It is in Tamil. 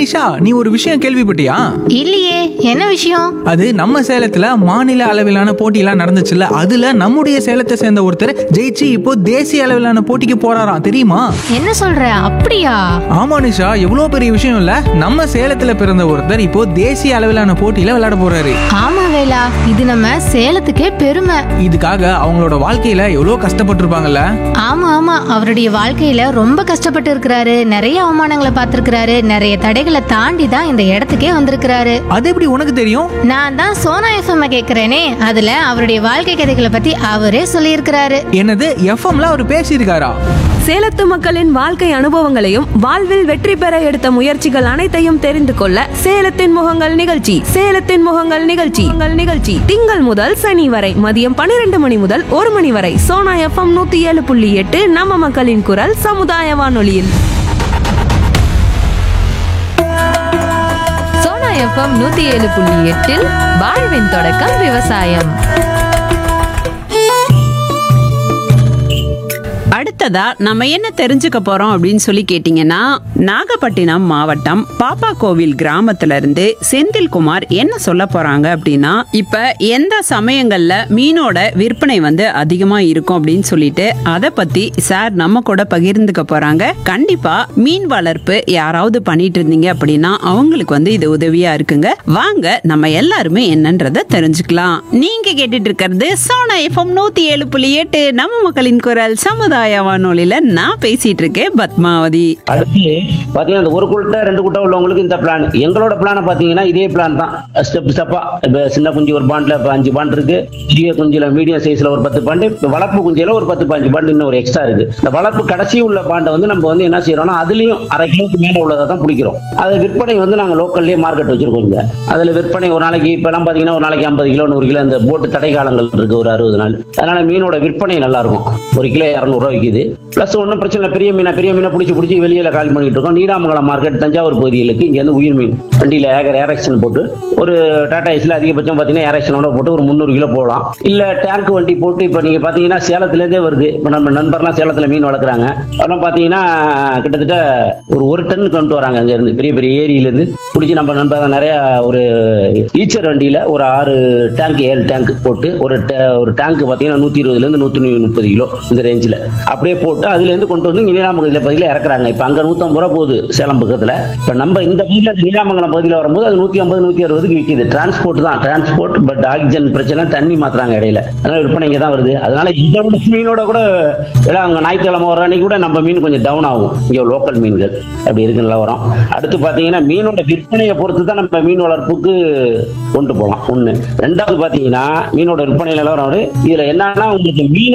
நிஷா நீ ஒரு விஷயம் கேள்விப்பட்டியா இல்லையே என்ன விஷயம் அது நம்ம சேலத்துல மாநில அளவிலான போட்டியெல்லாம் நடந்துச்சுல்ல அதுல நம்முடைய சேலத்தை சேர்ந்த ஒருத்தர் ஜெயிச்சு இப்போ தேசிய அளவிலான போட்டிக்கு போறாராம் தெரியுமா என்ன சொல்ற அப்படியா ஆமா நிஷா எவ்வளவு பெரிய விஷயம் இல்ல நம்ம சேலத்துல பிறந்த ஒருத்தர் இப்போ தேசிய அளவிலான போட்டியில விளையாட போறாரு ஆமா வேலா இது நம்ம சேலத்துக்கே பெருமை இதுக்காக அவங்களோட வாழ்க்கையில எவ்வளவு கஷ்டப்பட்டிருப்பாங்கல்ல ஆமா ஆமா அவருடைய வாழ்க்கையில ரொம்ப கஷ்டப்பட்டு இருக்கிறாரு நிறைய அவமானங்களை பார்த்திருக்கிறாரு நிறைய தடைகளை தாண்டி தான் இந்த இடத்துக்கே வந்திருக்கிறாரு அது எப்படி உனக்கு தெரியும் நான் தான் சோனா எஃப்எம் கேக்குறேனே அதுல அவருடைய வாழ்க்கை கதைகளை பத்தி அவரே சொல்லியிருக்கிறாரு என்னது எஃப்எம்ல அவர் பேசியிருக்காரா சேலத்து மக்களின் வாழ்க்கை அனுபவங்களையும் வாழ்வில் வெற்றி பெற எடுத்த முயற்சிகள் அனைத்தையும் தெரிந்து கொள்ள சேலத்தின் முகங்கள் நிகழ்ச்சி சேலத்தின் முகங்கள் நிகழ்ச்சி உங்கள் நிகழ்ச்சி திங்கள் முதல் சனி வரை மதியம் பன்னிரண்டு மணி முதல் ஒரு மணி வரை சோனா எஃப்எம் நூத்தி ஏழு புள்ளி எட்டு நம்ம மக்களின் குரல் சமுதாய வானொலியில் சோனா எஃப்எம் நூத்தி ஏழு புள்ளி எட்டில் வாழ்வின் தொடக்கம் விவசாயம் அடுத்ததா நம்ம என்ன தெரிஞ்சுக்க போறோம் அப்படின்னு சொல்லி கேட்டீங்கன்னா நாகப்பட்டினம் மாவட்டம் பாப்பா கோவில் கிராமத்துல இருந்து செந்தில்குமார் என்ன சொல்ல போறாங்க அப்படின்னா இப்ப எந்த சமயங்கள்ல மீனோட விற்பனை வந்து அதிகமா இருக்கும் அப்படின்னு சொல்லிட்டு அதை பத்தி சார் நம்ம கூட பகிர்ந்துக்க போறாங்க கண்டிப்பா மீன் வளர்ப்பு யாராவது பண்ணிட்டு இருந்தீங்க அப்படின்னா அவங்களுக்கு வந்து இது உதவியா இருக்குங்க வாங்க நம்ம எல்லாருமே என்னன்றத தெரிஞ்சுக்கலாம் நீங்க கேட்டுட்டு இருக்கிறது சோனா எஃப்எம் நூத்தி ஏழு புள்ளி எட்டு நம்ம மக்களின் குரல் சமுதாய வானொலியில நான் பேசிட்டு இருக்கேன் பத்மாவதி அடுத்து பாத்தீங்கன்னா இந்த ஒரு குட்டை ரெண்டு குட்டை உள்ளவங்களுக்கு இந்த பிளான் எங்களோட பிளானை பாத்தீங்கன்னா இதே பிளான் தான் ஸ்டெப் ஸ்டெப்பா இப்ப சின்ன குஞ்சு ஒரு பாண்ட்ல இப்ப அஞ்சு பாண்ட் இருக்கு பெரிய குஞ்சுல மீடியம் சைஸ்ல ஒரு பத்து பாண்டு இப்ப வளர்ப்பு குஞ்சில ஒரு பத்து பாஞ்சு பாண்டு இன்னும் ஒரு எக்ஸ்ட்ரா இருக்கு இந்த வளர்ப்பு கடைசி உள்ள பாண்டை வந்து நம்ம வந்து என்ன செய்யறோம்னா அதுலயும் அரை கிலோக்கு மேல உள்ளதை தான் பிடிக்கிறோம் அது விற்பனை வந்து நாங்க லோக்கல்லே மார்க்கெட் வச்சிருக்கோம் இங்க அதுல விற்பனை ஒரு நாளைக்கு இப்ப எல்லாம் பாத்தீங்கன்னா ஒரு நாளைக்கு ஐம்பது கிலோ நூறு கிலோ இந்த போட்டு தடை காலங்கள் இருக்கு ஒரு அறுபது நாள் அதனால மீனோட விற்பனை நல்லா இருக்கும் ஒரு கிலோ இரநூறுவா விற்கிது பிளஸ் ஒன்றும் பிரச்சனை இல்லை பெரிய மீனை பெரிய மீனை பிடிச்சி பிடிச்சி வெளியில காலி பண்ணிட்டு இருக்கோம் நீடாமங்கலம் மார்க்கெட் தஞ்சாவூர் பகுதிகளுக்கு இங்க வந்து உயிர் மீன் வண்டியில ஏகர் ஏரக்ஷன் போட்டு ஒரு டாடா ஏஸ்ல அதிகபட்சம் பாத்தீங்கன்னா ஏரக்ஷனோட போட்டு ஒரு முந்நூறு கிலோ போகலாம் இல்ல டேங்க் வண்டி போட்டு இப்ப நீங்க பாத்தீங்கன்னா சேலத்துல இருந்தே வருது இப்ப நம்ம நண்பர்லாம் சேலத்துல மீன் வளர்க்குறாங்க அதெல்லாம் பாத்தீங்கன்னா கிட்டத்தட்ட ஒரு ஒரு டன் கொண்டு வராங்க அங்க இருந்து பெரிய பெரிய ஏரியில இருந்து பிடிச்சி நம்ம நண்பர் நிறைய ஒரு ஈச்சர் வண்டியில ஒரு ஆறு டேங்க் ஏழு டேங்க் போட்டு ஒரு ta- ஒரு டேங்க் பாத்தீங்கன்னா நூத்தி இருபதுல இருந்து நூத்தி முப்பது கிலோ இந்த ரேஞ்சில் அப்படியே போட்டு அதுல இருந்து கொண்டு வந்து நீலாமங்கலத்தில் பகுதியில் இறக்குறாங்க இப்ப அங்க நூத்தம்பது ரூபா போகுது சேலம் பக்கத்துல இப்ப நம்ம இந்த பகுதியில் நீலாமங்கலம் பகுதியில் வரும்போது அது நூத்தி ஐம்பது நூத்தி அறுபதுக்கு விற்கிது டிரான்ஸ்போர்ட் தான் டிரான்ஸ்போர்ட் பட் ஆக்சிஜன் பிரச்சனை தண்ணி மாத்துறாங்க இடையில அதனால விற்பனை இங்க தான் வருது அதனால இந்த விட மீனோட கூட எல்லாம் அங்க ஞாயிற்றுக்கிழமை வர அன்னைக்கு கூட நம்ம மீன் கொஞ்சம் டவுன் ஆகும் இங்க லோக்கல் மீன்கள் அப்படி இருக்கு நல்லா வரும் அடுத்து பாத்தீங்கன்னா மீனோட விற்பனையை பொறுத்து தான் நம்ம மீன் வளர்ப்புக்கு கொண்டு போகலாம் ஒண்ணு ரெண்டாவது பாத்தீங்கன்னா மீனோட விற்பனை நிலவரம் இதுல என்னன்னா உங்களுக்கு மீன்